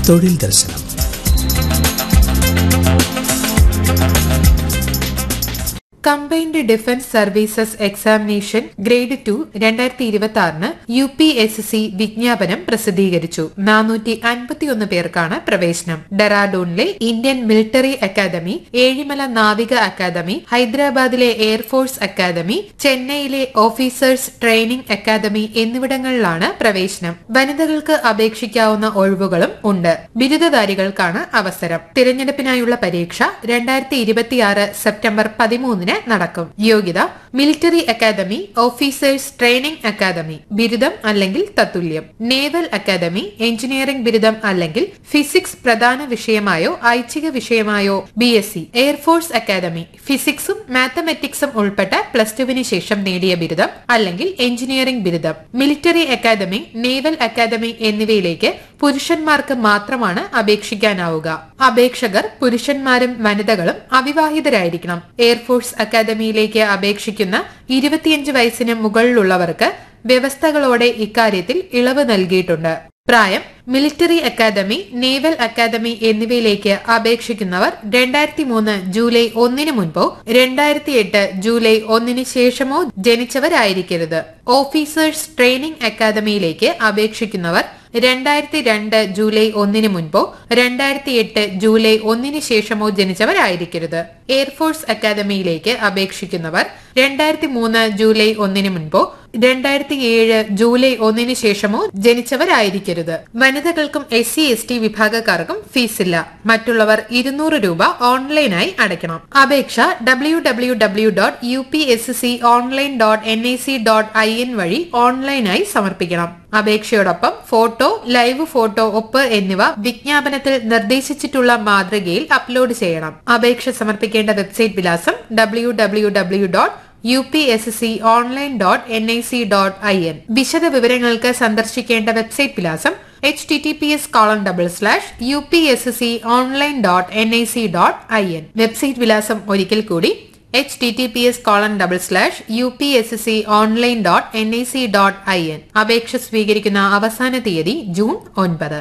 തൊഴിൽ ദർശനം combined defence services examination grade two രണ്ടായിരത്തി ഇരുപത്തി ആറിന് യു പി എസ് സി വിജ്ഞാപനം പ്രസിദ്ധീകരിച്ചു നാനൂറ്റി അൻപത്തിയൊന്ന് പേർക്കാണ് പ്രവേശനം ഡെറാഡൂണിലെ ഇന്ത്യൻ മിലിറ്ററി അക്കാദമി ഏഴിമല നാവിക അക്കാദമി ഹൈദരാബാദിലെ എയർഫോഴ്സ് അക്കാദമി ചെന്നൈയിലെ ഓഫീസേഴ്സ് ട്രെയിനിംഗ് അക്കാദമി എന്നിവിടങ്ങളിലാണ് പ്രവേശനം വനിതകൾക്ക് അപേക്ഷിക്കാവുന്ന ഒഴിവുകളും ഉണ്ട് ബിരുദധാരികൾക്കാണ് അവസരം തിരഞ്ഞെടുപ്പിനായുള്ള പരീക്ഷ രണ്ടായിരത്തി ഇരുപത്തിയാറ് സെപ്റ്റംബർ പതിമൂന്നിന് നടക്കും യോഗ്യത military academy officers training academy ബിരുദം അല്ലെങ്കിൽ തത്തുല്യം നേവൽ അക്കാദമി എഞ്ചിനീയറിംഗ് ബിരുദം അല്ലെങ്കിൽ ഫിസിക്സ് പ്രധാന വിഷയമായോ ഐച്ഛിക വിഷയമായോ B S C air force academy ഫിസിക്സും മാത്തമെറ്റിക്സും ഉൾപ്പെട്ട പ്ലസ് ടുവിന് ശേഷം നേടിയ ബിരുദം അല്ലെങ്കിൽ എഞ്ചിനീയറിംഗ് ബിരുദം മിലിറ്ററി അക്കാദമി നേവൽ അക്കാദമി എന്നിവയിലേക്ക് പുരുഷന്മാർക്ക് മാത്രമാണ് അപേക്ഷിക്കാനാവുക അപേക്ഷകർ പുരുഷന്മാരും വനിതകളും അവിവാഹിതരായിരിക്കണം എയർഫോഴ്സ് അക്കാദമിയിലേക്ക് അപേക്ഷിക്കുന്ന ഇരുപത്തിയഞ്ച് വയസ്സിന് മുകളിലുള്ളവർക്ക് വ്യവസ്ഥകളോടെ ഇക്കാര്യത്തിൽ ഇളവ് നൽകിയിട്ടുണ്ട് പ്രായം മിലിറ്ററി അക്കാദമി നേവൽ അക്കാദമി എന്നിവയിലേക്ക് അപേക്ഷിക്കുന്നവർ രണ്ടായിരത്തി മൂന്ന് ജൂലൈ ഒന്നിന് മുൻപോ രണ്ടായിരത്തി എട്ട് ജൂലൈ ഒന്നിന് ശേഷമോ ജനിച്ചവരായിരിക്കരുത് ഓഫീസേഴ്സ് ട്രെയിനിംഗ് അക്കാദമിയിലേക്ക് അപേക്ഷിക്കുന്നവർ രണ്ടായിരത്തി രണ്ട് ജൂലൈ ഒന്നിന് മുൻപോ രണ്ടായിരത്തി എട്ട് ജൂലൈ ഒന്നിന് ശേഷമോ ജനിച്ചവരായിരിക്കരുത് എയർഫോഴ്സ് അക്കാദമിയിലേക്ക് അപേക്ഷിക്കുന്നവർ രണ്ടായിരത്തി മൂന്ന് ജൂലൈ ഒന്നിന് മുൻപോ രണ്ടായിരത്തി ഏഴ് ജൂലൈ ഒന്നിന് ശേഷമോ ജനിച്ചവരായിരിക്കരുത് വനിതകൾക്കും എസ് സി എസ് ടി വിഭാഗക്കാർക്കും ഫീസില്ല മറ്റുള്ളവർ ഇരുന്നൂറ് രൂപ ഓൺലൈനായി അടയ്ക്കണം അപേക്ഷ W W W dot U P S C online dot N I C dot I N വഴി ഓൺലൈനായി സമർപ്പിക്കണം അപേക്ഷയോടൊപ്പം ഫോട്ടോ ലൈവ് ഫോട്ടോ ഒപ്പ് എന്നിവ വിജ്ഞാപനത്തിൽ നിർദ്ദേശിച്ചിട്ടുള്ള മാതൃകയിൽ അപ്ലോഡ് ചെയ്യണം അപേക്ഷ സമർപ്പിക്കേണ്ട വെബ്സൈറ്റ് വിലാസം W W W dot U P S C online dot N I C dot I N വിശദ വിവരങ്ങൾക്ക് സന്ദർശിക്കേണ്ട വെബ്സൈറ്റ് വിലാസം H T T P S colon double slash U P S C online dot N I C dot I N website വിലാസം ഒരിക്കൽ കൂടി H T T P S colon double slash U P S C online dot N I C dot I N അപേക്ഷ സ്വീകരിക്കുന്ന അവസാന തീയതി June ഒൻപത്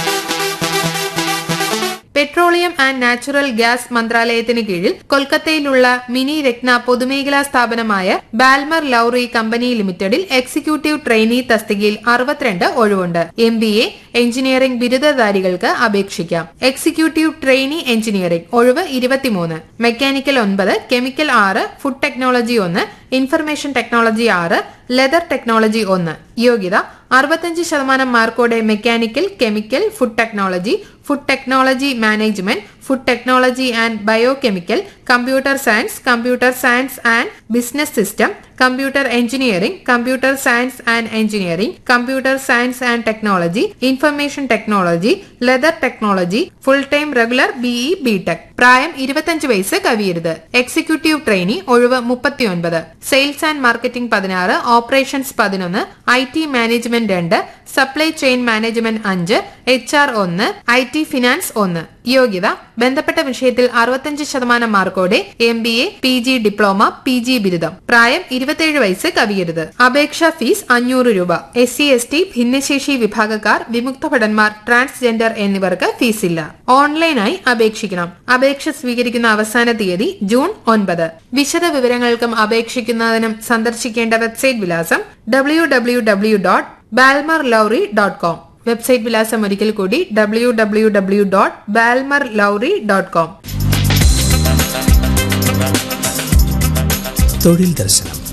petroleum and natural gas മന്ത്രാലയത്തിന് കീഴിൽ കൊൽക്കത്തയിലുള്ള മിനി രത്ന പൊതുമേഖലാ സ്ഥാപനമായ ബാൽമർ ലൌറി കമ്പനി ലിമിറ്റഡിൽ എക്സിക്യൂട്ടീവ് ട്രെയിനി തസ്തികയിൽ അറുപത്തിരണ്ട് ഒഴിവുണ്ട് എം ബി എ എഞ്ചിനീയറിംഗ് ബിരുദധാരികൾക്ക് അപേക്ഷിക്കാം എക്സിക്യൂട്ടീവ് ട്രെയിനി എഞ്ചിനീയറിംഗ് ഒഴിവ് ഇരുപത്തിമൂന്ന് മെക്കാനിക്കൽ ഒൻപത് കെമിക്കൽ ആറ് ഫുഡ് ടെക്നോളജി ഒന്ന് ഇൻഫർമേഷൻ ടെക്നോളജി ആറ് ലെതർ ടെക്നോളജി ഒന്ന് യോഗ്യത അറുപത്തഞ്ച് ശതമാനം മാർക്കോടെ mechanical chemical food technology food technology management food technology and biochemical computer science computer science and business system computer engineering computer science and engineering computer science and technology information technology leather technology full time regular BE BTech പ്രായം ഇരുപത്തഞ്ച് വയസ്സ് കവിയരുത് executive trainee ഒഴിവ് മുപ്പത്തിയൊൻപത് sales and marketing പതിനാറ് operations പതിനൊന്ന് I T management രണ്ട് supply chain management അഞ്ച് എച്ച് ആർ ഒന്ന് ഐ ടി ഫിനാൻസ് ഒന്ന് യോഗ്യത ബന്ധപ്പെട്ട വിഷയത്തിൽ അറുപത്തഞ്ച് ശതമാനം മാർക്കോടെ M B A P G diploma P G ബിരുദം പ്രായം ഇരുപത്തിയേഴ് വയസ്സ് കവിയരുത് അപേക്ഷാ ഫീസ് അഞ്ഞൂറ് രൂപ എസ് സി എസ് ടി ഭിന്നശേഷി വിഭാഗക്കാർ വിമുക്ത ഭടന്മാർ ട്രാൻസ്ജെൻഡർ എന്നിവർക്ക് ഫീസില്ല ഓൺലൈനായി അപേക്ഷിക്കണം അപേക്ഷ സ്വീകരിക്കുന്ന അവസാന തീയതി ജൂൺ ഒൻപത് വിശദ വിവരങ്ങൾക്കും അപേക്ഷിക്കുന്നതിനും സന്ദർശിക്കേണ്ട വെബ്സൈറ്റ് വിലാസം W W W dot Balmer Lawrie dot com website വിലാസം ഒരിക്കൽ കൂടി W W W dot Balmer Lawrie dot com തൊഴിൽ ദർശനം